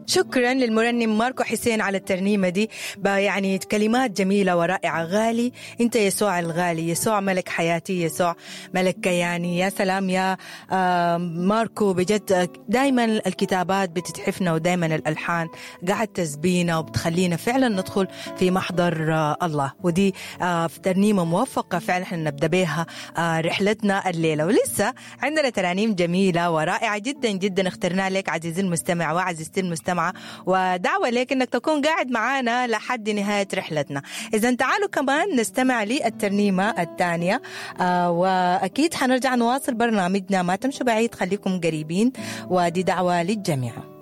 شكرا للمرنم ماركو حسين على الترنيمة دي يعني كلمات جميلة ورائعة غالي أنت يسوع الغالي يسوع ملك حياتي يسوع ملك كياني يا سلام يا ماركو بجد دايما الكتابات بتتحفنا ودايما الألحان قاعد تزبينا وبتخلينا فعلا ندخل في محضر الله ودي ترنيمة موفقة فعلا احنا نبدأ بها رحلتنا الليلة ولسه عندنا ترانيم جميلة ورائعة جدا جدا اخترناها لك عزيزي المستمع وعزيزتي المستمعة ودعوة لك انك تكون قاعد معانا لحد نهاية رحلتنا اذا تعالوا كمان نستمع للترنيمة الثانية آه واكيد حنرجع نواصل برنامجنا ما تمشوا بعيد خليكم قريبين ودي دعوة للجميع